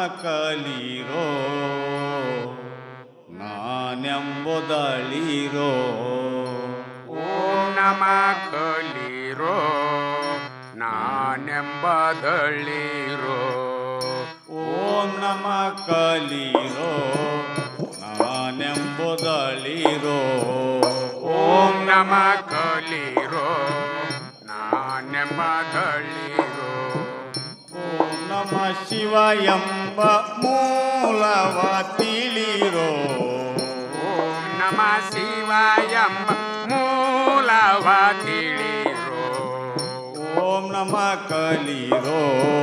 ಕಲಿರೋ ನಾನೆಂಬುದಳಿರೋ ಓಂ ನಮ ಕಲಿರೋ ನಾನೆಂಬದಳಿರೋ ಓಂ ನಮ ಕಲಿರೋ ನಾನೆಂಬುದಳಿರೋ ಓಂ ನಮ ಕಲಿರೋ ನಾನೆಂಬದಳಿರೋ ಓಂ ನಮ ಶಿವ ಎಂಬ ಮೂಲವ ತಿಳಿರೋ ಓಂ ನಮ ಶಿವಾಯಂಬ ಮೂಲವ ತಿಳಿರೋ ಓಂ ನಮ ಕಲಿರೋ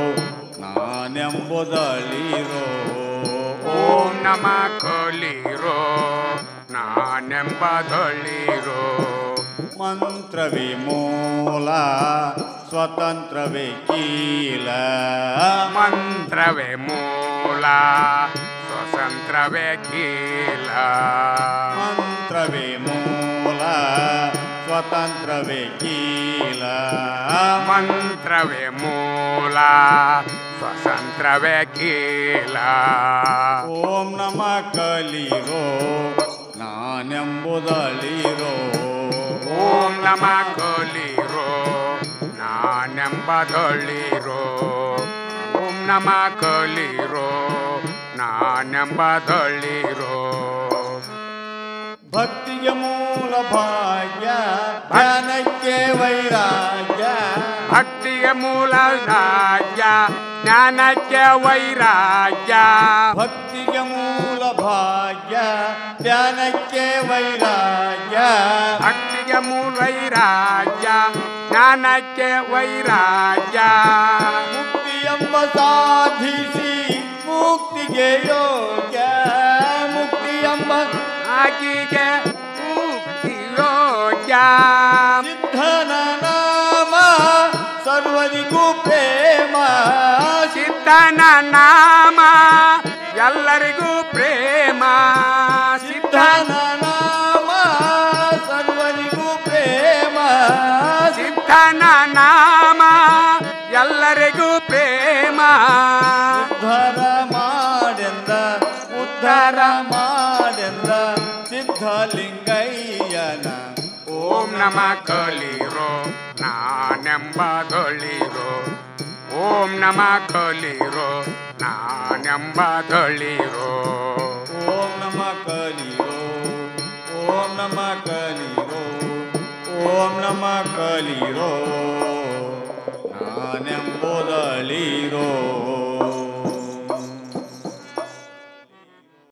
ನಾನೆಂಬುದಳಿರೋ ಓಂ ನಮ ಕಲಿರೋ ನಾನೆಂಬದಳಿರೋ ಮಂತ್ರವೇ ಮೂಲ ಸ್ವತಂತ್ರವೇ ಕೀಲ ಮಂತ್ರವೇ ಮೂಲ ಸ್ವತಂತ್ರವೇ ಕೀಲ ಮಂತ್ರವೇ ಮೂಲ ಸ್ವತಂತ್ರವೇ ಕೀಲ ಮಂತ್ರವೇ ಮೂಲ ಸ್ವತಂತ್ರವೇ ಕೀಲ ಓಂ ನಮ ಕಲಿರೋ ನಾನೆಂಬುದಳಿರೋ ಓಂ ನಮ ಕಲಿರೋ ನಾನೆಂಬದಳಿರೋ ಓಂ ನಮ ಕಲಿರೋ ನಾನೆಂಬದಳಿರೋ ಭಕ್ತಿಗೆ ಮೂಲ ಭಾಗ್ಯ ಧ್ಯಾನಕ್ಕೆ ವೈರಾಗ್ಯ ಭಕ್ತಿಗೆ ಮೂಲ ರಾಜ್ಯ ಜ್ಞಾನಕ್ಕೆ ವೈರಾಗ್ಯ ಭಕ್ತಿಗೆ ಮೂಲ ಭಾಗ್ಯ ಧ್ಯಾನಕ್ಕೆ ವೈರಾಗ್ಯ ಭಕ್ತಿಗೆ ಮೂಲ ವೈರಾಗ್ಯ ಜ್ಞಾನಕ್ಕೆ ವೈರಾಗ್ಯ ಮುಕ್ತಿ ಎಂಬ ಸಾಧಿಸಿ ಮುಕ್ತಿಗೆ ಯೋಗ್ಯ ಮುಕ್ತಿ ಎಂಬ ಆಕಿಗೆ ಮುಕ್ತಿ ಯೋಗ್ಯ ಸಿದ್ಧನ ನಾಮ ಸರ್ವರಿಗೂ ಪ್ರೇಮ ಸಿದ್ಧನ ನಾಮ ಎಲ್ಲರಿಗೂ ಪ್ರೇಮ ಸಿದ್ಧನ ಸಿದ್ಧನ ನಾಮ ಸರ್ವರಿಗೂ ಪ್ರೇಮ ಸಿದ್ಧನ ನಾಮ ಎಲ್ಲರಿಗೂ ಪ್ರೇಮ ಉದ್ಧಾರ ಮಾಡೆಂದ ಉದ್ಧಾರ ಮಾಡೆಂದ ಸಿದ್ಧಲಿಂಗಯ್ಯನ ಓಂ ನಮ ಕಲಿರೋ ನಾನೆಂಬದಳಿರೋ ಓಂ ನಮ ಕಲಿರೋ ನಾನೆಂಬದಳಿರೋ ಓಂ ನಮ ಕಲಿರೋ ಓಂ ನಮ ಕಲಿರೋ ಓಂ ನಮ ಕಲಿರೋ ನಾನೆಂಬುದಳಿರೋ